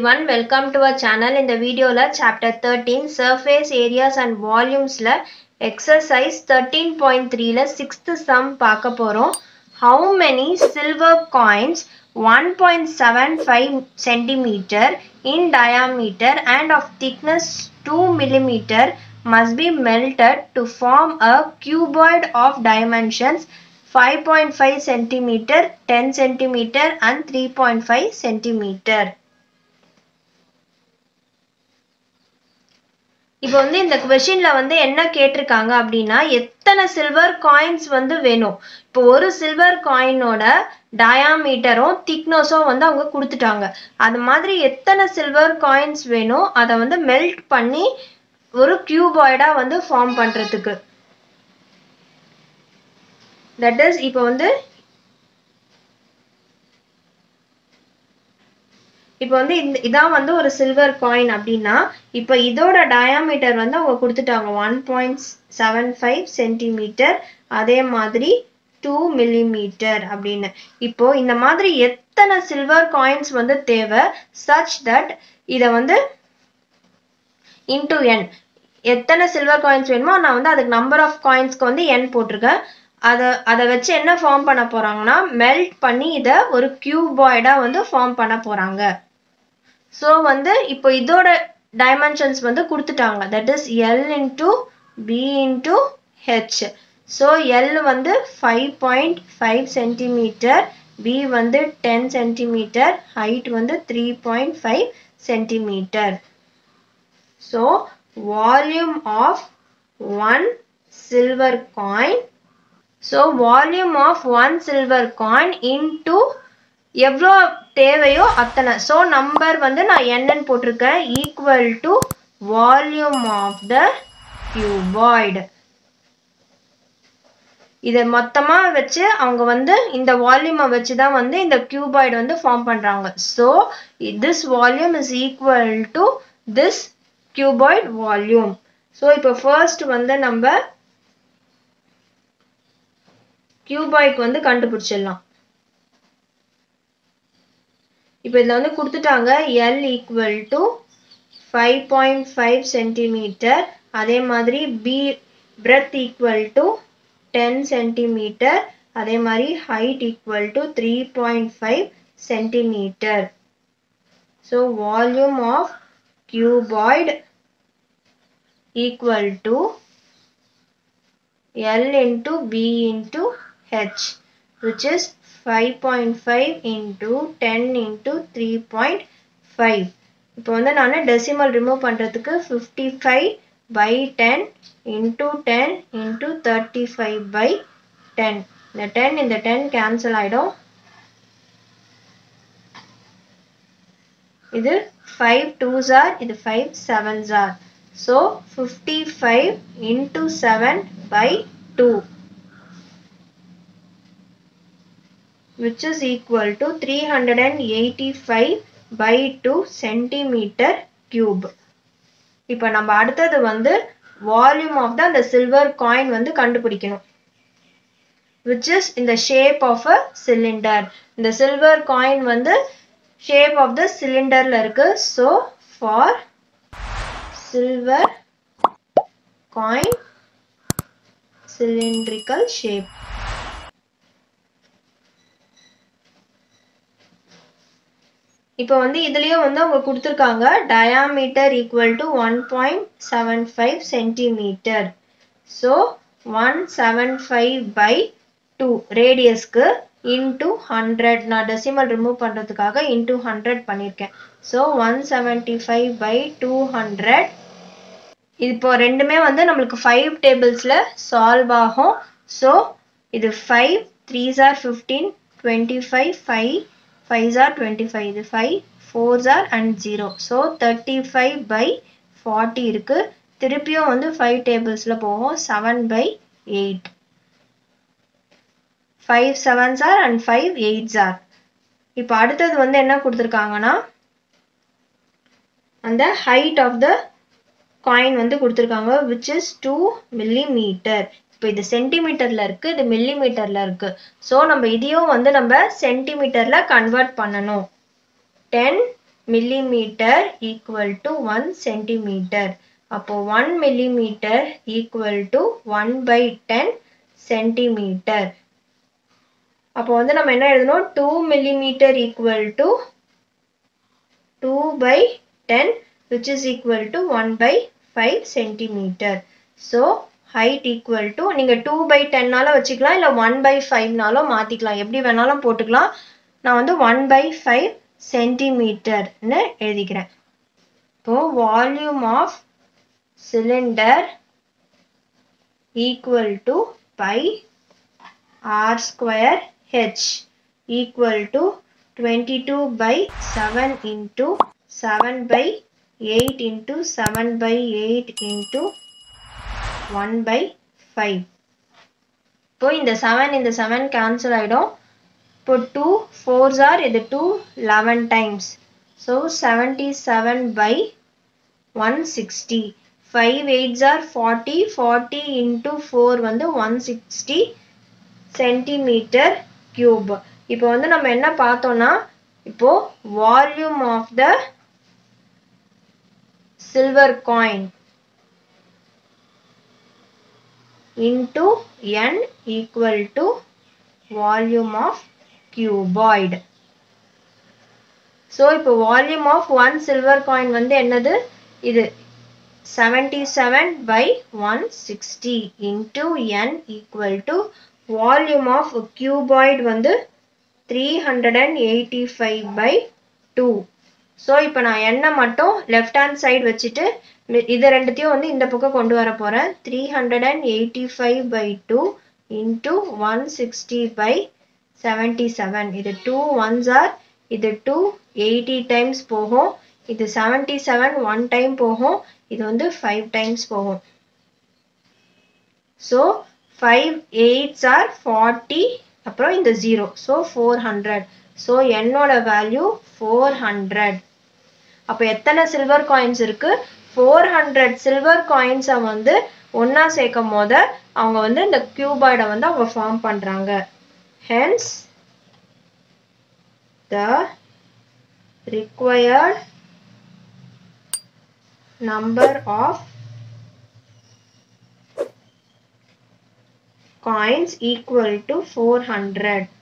everyone, welcome to our channel. இந்த வீடியோல chapter 13 surface areas and volumesல exercise 13.3ல 6th sum பார்க்க போறோம். How many silver coins 1.75 centimeter in diameter and of thickness 2 millimeter must be melted to form a cuboid of dimensions 5.5 centimeter, 10 centimeter and 3.5 centimeter. இப்போ வந்து இந்த கொஷின்ல வந்து என்ன கேட்டிருக்காங்க அப்படின்னா எத்தனை சில்வர் காயின்ஸ் வந்து வேணும் இப்போ ஒரு சில்வர் காயினோட டயாமீட்டரும் திக்னஸும் வந்து அவங்க கொடுத்துட்டாங்க அது மாதிரி எத்தனை சில்வர் காயின்ஸ் வேணும் அதை வந்து மெல்ட் பண்ணி ஒரு கியூபாய்டா வந்து ஃபார்ம் பண்றதுக்கு தட் இஸ் இப்போ வந்து இப்போ வந்து இந்த இதான் வந்து ஒரு சில்வர் காயின் அப்படின்னா இப்போ இதோட டயாமீட்டர் வந்து அவங்க கொடுத்துட்டாங்க one point seven five centimetre அதே மாதிரி டூ மில்லிமீட்டர் அப்படின்னு இப்போ இந்த மாதிரி எத்தனை சில்வர் காயின்ஸ் வந்து தேவை சச் தட் இதை வந்து இன்டூ என் எத்தனை சில்வர் காயின்ஸ் வேணுமோ நான் வந்து அதுக்கு நம்பர் ஆஃப் காயின்ஸ்க்கு வந்து என் போட்டிருக்கேன் அதை அதை வச்சு என்ன ஃபார்ம் பண்ண போறாங்கன்னா மெல்ட் பண்ணி இதை ஒரு கியூபாய்டா வந்து ஃபார்ம் பண்ண போறாங்க ஸோ வந்து இப்போ இதோட டைமென்ஷன்ஸ் வந்து கொடுத்துட்டாங்க that is L into B into H so L வந்து five point five centimetre B வந்து டென் சென்டிமீட்டர் ஹைட் வந்து three point five centimetre so volume of one silver coin so volume of one silver coin into எவ்வளோ தேவையோ அத்தனை so number வந்து நான் என்னன்னு போட்டிருக்கேன் equal to volume of the cuboid இதை மொத்தமாக வச்சு அவங்க வந்து இந்த வால்யூமை வச்சு தான் வந்து இந்த கியூபாய்டு வந்து ஃபார்ம் பண்ணுறாங்க so this volume is equal to this cuboid volume so இப்போ ஃபர்ஸ்ட் வந்து நம்ம கியூபாய்க்கு வந்து கண்டுபிடிச்சிடலாம் இப்போ இதில் வந்து கொடுத்துட்டாங்க L equal to five point five centimetre அதே மாதிரி B breadth equal to ten centimetre அதே மாதிரி height equal to three point five centimetre so volume of cuboid equal to L into B into H which is 5.5 into 10 into 3.5 இப்போ வந்து நான் decimal remove பண்ணுறதுக்கு fifty five by ten into ten into thirty five by ten இந்த ten இந்த ten cancel ஆகிடும் இது five two are இது five seven are So 55 into 7 by 2 which is equal to 385 by 2 centimeter cube. இப்போ நம்ம அடுத்தது வந்து வால்யூம் ஆஃப் த அந்த சில்வர் காயின் வந்து கண்டுபிடிக்கணும் which is in the shape of a cylinder. இந்த சில்வர் காயின் வந்து shape of the cylinderல இருக்கு so for silver coin cylindrical shape இப்போ வந்து இதுலயும் வந்து அவங்க கொடுத்துருக்காங்க diameter equal to one point seven five centimetre so one seven five by two ரேடியஸ்க்கு இன்டூ ஹண்ட்ரட் நான் டெசிமல் ரிமூவ் பண்ணுறதுக்காக இன்டூ ஹண்ட்ரட் பண்ணியிருக்கேன் so one seventy five by two hundred இப்போ ரெண்டுமே வந்து நம்மளுக்கு ஃபைவ் டேபிள்ஸில் சால்வ் ஆகும் ஸோ இது five three are fifteen twenty five five five are twenty five இது five four are and zero so thirty five by forty இருக்குது திருப்பியும் வந்து ஃபைவ் டேபிள்ஸில் போகும் seven by eight five seven are and five eight are இப்போ அடுத்தது வந்து என்ன கொடுத்துருக்காங்கன்னா அந்த ஹைட் ஆஃப் த காயின் வந்து கொடுத்துருக்காங்க விச் இஸ் டூ மில்லிமீட்டர் இப்போ இது சென்டிமீட்டரில் இருக்குது இது மில்லிமீட்டரில் இருக்குது ஸோ நம்ம இதையும் வந்து நம்ம சென்டிமீட்டரில் கன்வெர்ட் பண்ணணும் ten millimetre equal to one centimetre அப்போ one millimetre equal to one by ten centimetre அப்போ வந்து நம்ம என்ன எழுதணும் two millimetre equal to two by ten which is equal to one by five centimetre so height equal to நீங்கள் two by டென்னால வச்சுக்கலாம் இல்லை ஒன் பை ஃபைவ்னாலும் மாற்றிக்கலாம் எப்படி வேணாலும் போட்டுக்கலாம் நான் வந்து ஒன் பை ஃபைவ் சென்டிமீட்டர்னு எழுதிக்கிறேன் இப்போ volume of cylinder equal to pi r square h equal to twenty two by seven into seven by eight into seven by eight into one by five இப்போ இந்த செவன் இந்த seven cancel ஆகிடும் இப்போ two fours are இது two eleven times so seventy seven by one sixty five eights are forty forty into four வந்து one sixty centimetre cube இப்போ வந்து நம்ம என்ன பார்த்தோம்னா இப்போ volume of the silver coin into n equal to volume of cuboid. So இப்போ volume of one silver coin வந்து என்னது இது seventy seven by one sixty into N equal to volume of cuboid வந்து three hundred and eighty five by two so இப்போ நான் எண்ணெய் மட்டும் left hand side வச்சுட்டு இது ரெண்டுத்தையும் வந்து இந்த பக்கம் கொண்டு வர போகிறேன் three hundred and eighty five by two into one sixty by seventy seven இது டூ ஒன்ஸ் ஆர் இது டூ எயிட்டி டைம்ஸ் போகும் இது செவன்டி செவன் ஒன் டைம் போகும் இது வந்து ஃபைவ் டைம்ஸ் போகும் so five eights are forty அப்புறம் இந்த zero so four hundred so என்னோட வேல்யூ ஃபோர் ஹண்ட்ரட் அப்போ எத்தனை சில்வர் காயின்ஸ் இருக்கு ஃபோர் ஹண்ட்ரட் சில்வர் காயின்ஸை வந்து ஒன்றா சேர்க்கும் போது அவங்க வந்து இந்த கியூபாய்டை வந்து அவங்க ஃபார்ம் பண்ணுறாங்க hence the required number of coins equal to 400